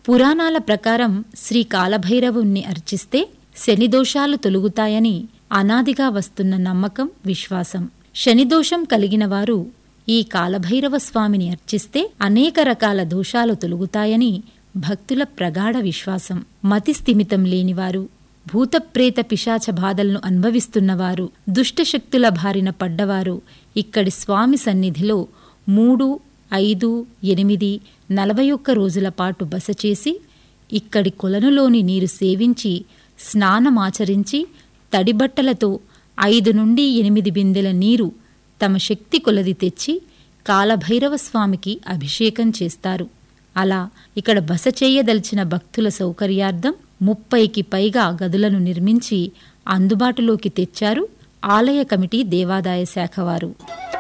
పురాణాల ప్రకారం శ్రీ కాలభైరవుణ్ణి అర్చిస్తే శనిదోషాలు తొలుగుతాయని అనాదిగా వస్తున్న నమ్మకం విశ్వాసం శనిదోషం కలిగిన వారు ఈ కాలభైరవ స్వామిని అర్చిస్తే అనేక రకాల దోషాలు తొలుగుతాయని భక్తుల ప్రగాఢ విశ్వాసం మతి స్థిమితం లేనివారు భూతప్రేత పిశాచ బాధలను అనుభవిస్తున్నవారు దుష్టశక్తుల బారిన పడ్డవారు ఇక్కడి స్వామి సన్నిధిలో మూడు ఐదు ఎనిమిది నలభై ఒక్క రోజుల పాటు బస చేసి ఇక్కడి కొలనులోని నీరు సేవించి స్నానమాచరించి తడిబట్టలతో ఐదు నుండి ఎనిమిది బిందెల నీరు తమ శక్తి కొలది తెచ్చి కాలభైరవ స్వామికి అభిషేకం చేస్తారు అలా ఇక్కడ బస చేయదలిచిన భక్తుల సౌకర్యార్థం ముప్పైకి పైగా గదులను నిర్మించి అందుబాటులోకి తెచ్చారు ఆలయ కమిటీ దేవాదాయ శాఖ వారు